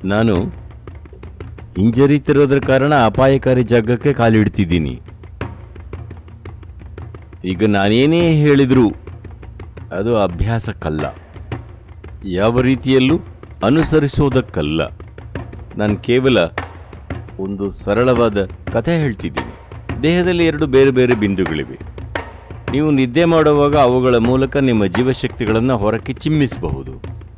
ನಾನು ಹಿಂಜರಿತಿರೋದ್ರ ಕಾರಣ ಅಪಾಯಕಾರಿ ಜಾಗಕ್ಕೆ ಕಾಲಿಡ್ತಿದ್ದೀನಿ ಈಗ ನಾನೇನೇ ಹೇಳಿದರೂ ಅದು ಅಭ್ಯಾಸಕ್ಕಲ್ಲ ಯಾವ ರೀತಿಯಲ್ಲೂ ಅನುಸರಿಸೋದಕ್ಕಲ್ಲ ನಾನು ಕೇವಲ ಒಂದು ಸರಳವಾದ ಕಥೆ ಹೇಳ್ತಿದ್ದೀನಿ ದೇಹದಲ್ಲಿ ಎರಡು ಬೇರೆ ಬೇರೆ ಬಿಂದುಗಳಿವೆ ನೀವು ನಿದ್ದೆ ಮಾಡುವಾಗ ಅವುಗಳ ಮೂಲಕ ನಿಮ್ಮ ಜೀವಶಕ್ತಿಗಳನ್ನು ಹೊರಕ್ಕೆ ಚಿಮ್ಮಿಸಬಹುದು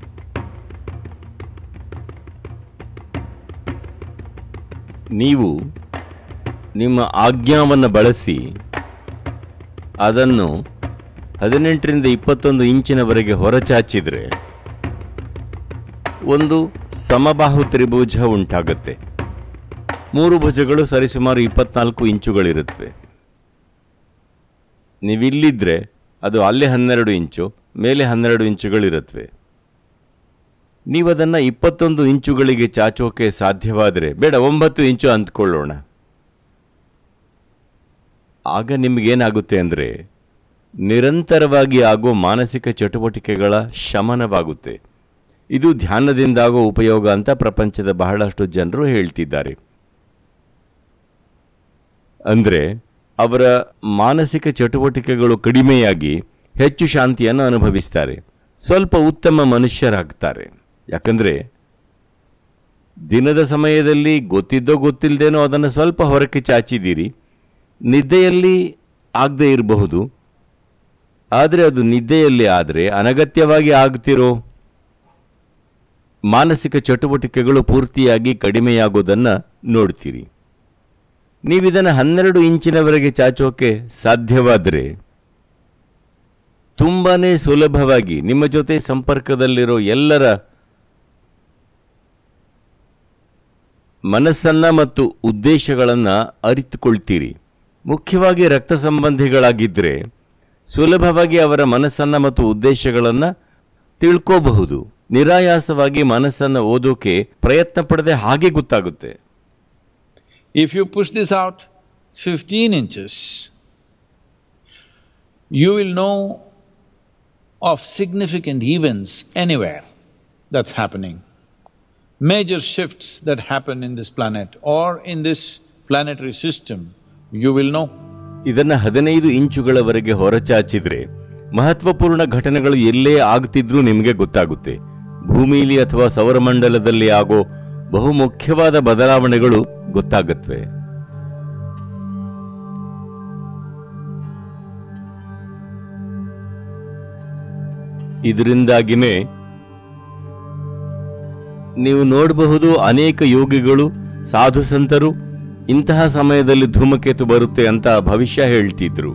ನೀವು ನಿಮ್ಮ ಆಜ್ಞಾವನ್ನು ಬಳಸಿ ಅದನ್ನು ಹದಿನೆಂಟರಿಂದ ಇಪ್ಪತ್ತೊಂದು ಇಂಚಿನವರೆಗೆ ಹೊರಚಾಚಿದರೆ ಒಂದು ಸಮಬಾಹು ತ್ರಿಭುಜ ಉಂಟಾಗುತ್ತೆ ಮೂರು ಭುಜಗಳು ಸರಿಸುಮಾರು ಇಪ್ಪತ್ನಾಲ್ಕು ಇಂಚುಗಳಿರುತ್ತವೆ ನೀವಿಲ್ಲಿದ್ದರೆ ಅದು ಅಲ್ಲೇ ಹನ್ನೆರಡು ಇಂಚು ಮೇಲೆ ಹನ್ನೆರಡು ಇಂಚುಗಳಿರುತ್ತವೆ ನೀವದನ್ನು ಇಪ್ಪತ್ತೊಂದು ಇಂಚುಗಳಿಗೆ ಚಾಚೋಕೆ ಸಾಧ್ಯವಾದರೆ ಬೇಡ ಒಂಬತ್ತು ಇಂಚು ಅಂದ್ಕೊಳ್ಳೋಣ ಆಗ ನಿಮಗೇನಾಗುತ್ತೆ ಅಂದರೆ ನಿರಂತರವಾಗಿ ಆಗೋ ಮಾನಸಿಕ ಚಟುವಟಿಕೆಗಳ ಶಮನವಾಗುತ್ತೆ ಇದು ಧ್ಯಾನದಿಂದಾಗೋ ಉಪಯೋಗ ಅಂತ ಪ್ರಪಂಚದ ಬಹಳಷ್ಟು ಜನರು ಹೇಳ್ತಿದ್ದಾರೆ ಅಂದರೆ ಅವರ ಮಾನಸಿಕ ಚಟುವಟಿಕೆಗಳು ಕಡಿಮೆಯಾಗಿ ಹೆಚ್ಚು ಶಾಂತಿಯನ್ನು ಅನುಭವಿಸ್ತಾರೆ ಸ್ವಲ್ಪ ಉತ್ತಮ ಮನುಷ್ಯರಾಗ್ತಾರೆ ಯಾಕಂದರೆ ದಿನದ ಸಮಯದಲ್ಲಿ ಗೊತ್ತಿದ್ದೋ ಗೊತ್ತಿಲ್ಲದೇನೋ ಅದನ್ನು ಸ್ವಲ್ಪ ಹೊರಕ್ಕೆ ಚಾಚಿದ್ದೀರಿ ನಿದ್ದೆಯಲ್ಲಿ ಆಗದೆ ಇರಬಹುದು ಆದರೆ ಅದು ನಿದ್ದೆಯಲ್ಲಿ ಆದರೆ ಅನಗತ್ಯವಾಗಿ ಆಗ್ತಿರೋ ಮಾನಸಿಕ ಚಟುವಟಿಕೆಗಳು ಪೂರ್ತಿಯಾಗಿ ಕಡಿಮೆಯಾಗೋದನ್ನು ನೋಡ್ತೀರಿ ನೀವಿದನ್ನು ಹನ್ನೆರಡು ಇಂಚಿನವರೆಗೆ ಚಾಚೋಕೆ ಸಾಧ್ಯವಾದರೆ ತುಂಬಾನೇ ಸುಲಭವಾಗಿ ನಿಮ್ಮ ಜೊತೆ ಸಂಪರ್ಕದಲ್ಲಿರೋ ಎಲ್ಲರ ಮನಸ್ಸನ್ನ ಮತ್ತು ಉದ್ದೇಶಗಳನ್ನು ಅರಿತುಕೊಳ್ತೀರಿ ಮುಖ್ಯವಾಗಿ ರಕ್ತ ಸಂಬಂಧಿಗಳಾಗಿದ್ದರೆ ಸುಲಭವಾಗಿ ಅವರ ಮನಸ್ಸನ್ನ ಮತ್ತು ಉದ್ದೇಶಗಳನ್ನು ತಿಳ್ಕೋಬಹುದು ನಿರಾಯಾಸವಾಗಿ ಮನಸ್ಸನ್ನು ಓದೋಕೆ ಪ್ರಯತ್ನ ಪಡದೆ ಹಾಗೆ ಗೊತ್ತಾಗುತ್ತೆ If you push this out fifteen inches, you will know of significant events anywhere that's happening. Major shifts that happen in this planet or in this planetary system, you will know. ಇದನ್ನ ಹದಿನೈದು ಇಂಚುಗಳವರೆಗೆ ಹೊರಚಾಚಿದ್ರೆ ಮಹತ್ವಪೂರ್ಣ ಘಟನೆಗಳು ಎಲ್ಲೇ ಆಗ್ತಿದ್ರೂ ನಿಮಗೆ ಗೊತ್ತಾಗುತ್ತೆ ಭೂಮಿಲಿ ಅಥವಾ ಸೌರಮಂಡಲದಲ್ಲಿ ಆಗೋ ಬಹು ಮುಖ್ಯವಾದ ಬದಲಾವಣೆಗಳು ಗೊತ್ತಾಗತ್ವೆ ಇದರಿಂದಾಗಿನೇ ನೀವು ನೋಡಬಹುದು ಅನೇಕ ಯೋಗಿಗಳು ಸಾಧು ಸಂತರು ಇಂತಹ ಸಮಯದಲ್ಲಿ ಧೂಮಕೇತು ಬರುತ್ತೆ ಅಂತ ಭವಿಷ್ಯ ಹೇಳ್ತಿದ್ರು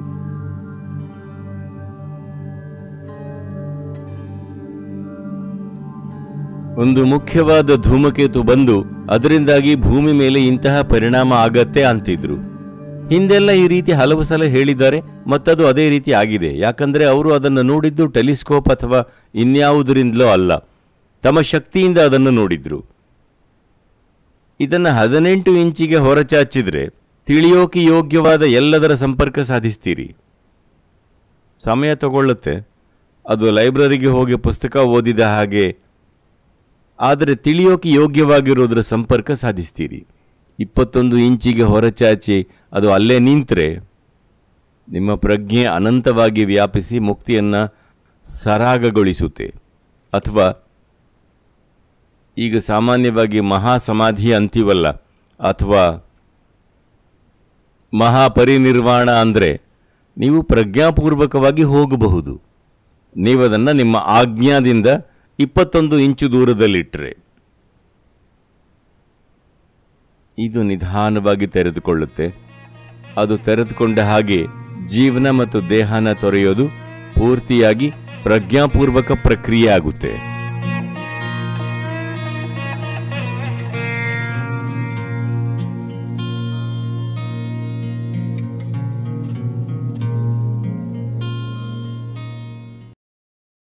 ಒಂದು ಮುಖ್ಯವಾದ ಧೂಮಕೇತು ಬಂದು ಅದರಿಂದಾಗಿ ಭೂಮಿ ಮೇಲೆ ಇಂತಹ ಪರಿಣಾಮ ಆಗತ್ತೆ ಅಂತಿದ್ರು ಹಿಂದೆಲ್ಲ ಈ ರೀತಿ ಹಲವು ಸಲ ಹೇಳಿದ್ದಾರೆ ಮತ್ತದು ಅದೇ ರೀತಿ ಆಗಿದೆ ಯಾಕಂದ್ರೆ ಅವರು ಅದನ್ನು ನೋಡಿದ್ದು ಟೆಲಿಸ್ಕೋಪ್ ಅಥವಾ ಇನ್ಯಾವುದರಿಂದಲೋ ಅಲ್ಲ ತಮ್ಮ ಶಕ್ತಿಯಿಂದ ಅದನ್ನು ನೋಡಿದ್ರು ಇದನ್ನು ಹದಿನೆಂಟು ಇಂಚಿಗೆ ಹೊರಚಾಚಿದ್ರೆ ತಿಳಿಯೋಕೆ ಯೋಗ್ಯವಾದ ಎಲ್ಲದರ ಸಂಪರ್ಕ ಸಾಧಿಸ್ತೀರಿ ಸಮಯ ತಗೊಳ್ಳುತ್ತೆ ಅದು ಲೈಬ್ರರಿಗೆ ಹೋಗಿ ಪುಸ್ತಕ ಓದಿದ ಹಾಗೆ ಆದರೆ ತಿಳಿಯೋಕೆ ಯೋಗ್ಯವಾಗಿರೋದ್ರ ಸಂಪರ್ಕ ಸಾಧಿಸ್ತೀರಿ ಇಪ್ಪತ್ತೊಂದು ಇಂಚಿಗೆ ಹೊರಚಾಚಿ ಅದು ಅಲ್ಲೇ ನಿಂತರೆ ನಿಮ್ಮ ಪ್ರಜ್ಞೆ ಅನಂತವಾಗಿ ವ್ಯಾಪಿಸಿ ಮುಕ್ತಿಯನ್ನು ಸರಾಗಗೊಳಿಸುತ್ತೆ ಅಥವಾ ಈಗ ಸಾಮಾನ್ಯವಾಗಿ ಮಹಾಸಮಾಧಿ ಅಂತೀವಲ್ಲ ಅಥವಾ ಮಹಾಪರಿನಿರ್ವಾಣ ಅಂದರೆ ನೀವು ಪ್ರಜ್ಞಾಪೂರ್ವಕವಾಗಿ ಹೋಗಬಹುದು ನೀವದನ್ನು ನಿಮ್ಮ ಆಜ್ಞಾದಿಂದ ಇಪ್ಪತ್ತೊಂದು ಇಂಚು ದೂರದಲ್ಲಿಟ್ಟರೆ ಇದು ನಿಧಾನವಾಗಿ ತೆರೆದುಕೊಳ್ಳುತ್ತೆ ಅದು ತೆರೆದುಕೊಂಡ ಹಾಗೆ ಜೀವನ ಮತ್ತು ದೇಹನ ತೊರೆಯೋದು ಪೂರ್ತಿಯಾಗಿ ಪ್ರಜ್ಞಾಪೂರ್ವಕ ಪ್ರಕ್ರಿಯೆ ಆಗುತ್ತೆ